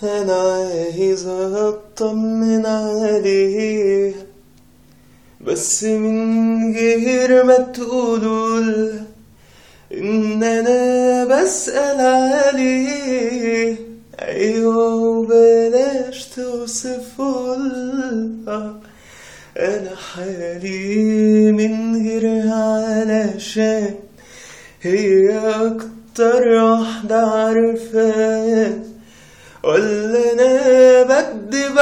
أنا عايز أطمن عليها بس من غير ما تقولوا إن أنا بسأل عليه أيوة وبلاش توصفوا لها أنا حالي من غيرها علشان هي أكتر واحدة عارفاه ولا أنا بكدب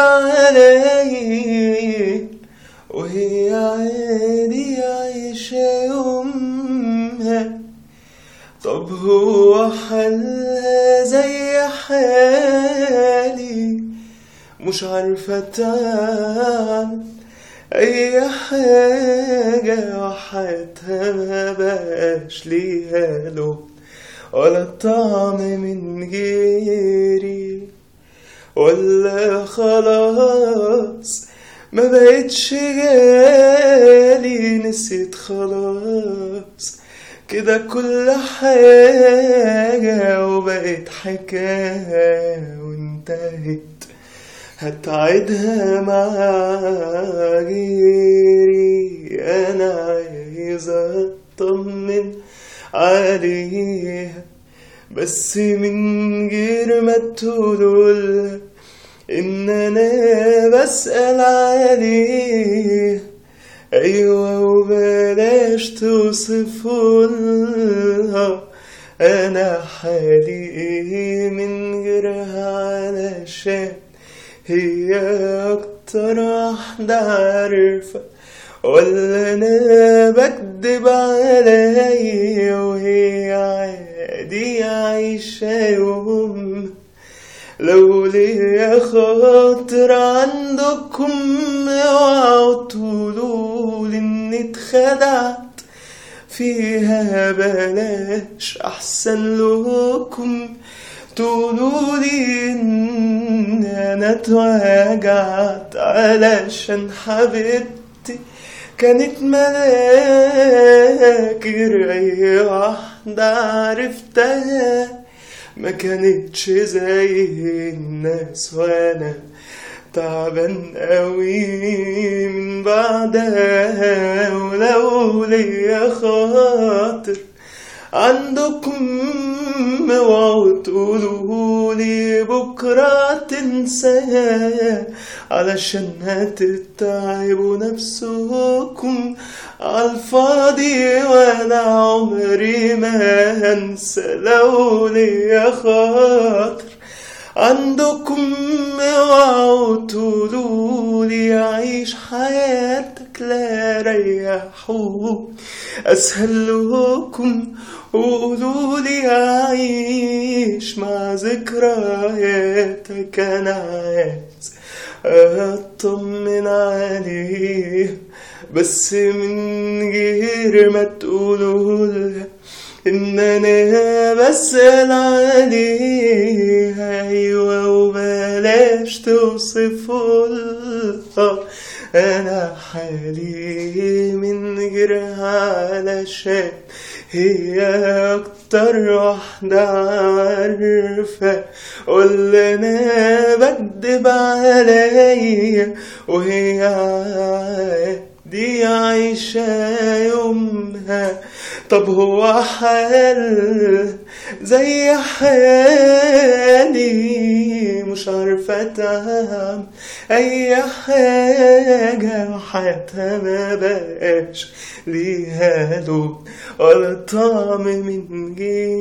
عليه وهي عادي عايشة يومها طب هو حلها زي حالي مش عارفة تعمل أي حاجة وحياتها ما بقاش ليها لون ولا طعم من غيري ولا خلاص ما بقتش جالي نسيت خلاص كده كل حاجة وبقت حكاية وانتهت هتعيدها مع غيري أنا عايز أطمن عليها بس من غير ما تقولوا إن أنا بسأل عليه أيوة وبلاش توصفوا لها أنا حالي من غيرها علشان هي أكتر واحدة عارفة ولا أنا بكدب عليا وهي عادي عايشة يوم لو ليا خاطر عندكم اوعوا تقولولي اني اتخدعت فيها بلاش احسن لكم تقولولي ان انا اتوجعت علشان حبيبتي كانت ملاك غير اي واحدة عرفتها ما كانتش زي الناس وانا تعبان قوي من بعدها ولو ليا خاطر عندكم اوعوا تقولولي بكرة تنساها علشان هتتعبوا نفسكم عالفاضي وانا عمري ما هنسى لو ليا خاطر عندكم اوعوا تقولولي عيش حياتك لا ريحوا اسهل لكم وقولولي عيش مع ذكرياتك انا عايز اطمن عليه بس من غير ما تقولوا لها ان انا بسأل عليها ايوه وبلاش توصفوا لها انا حالي من غيرها علشان هي اكتر واحدة عارفة ولا انا بكدب عليا وهي عادي عايشة يومها طب هو حال زي حالي مش عارفة تعمل أي حاجة وحياتها ما بقاش ليها لون ولا طعم من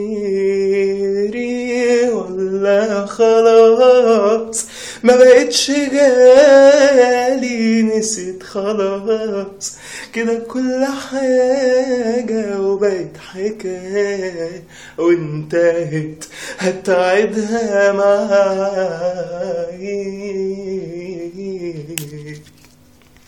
غيري ولا خلاص ما بقتش جالي نسيت خلاص كده كل حاجة وبقت حكاية وانتهت هتعيدها معاي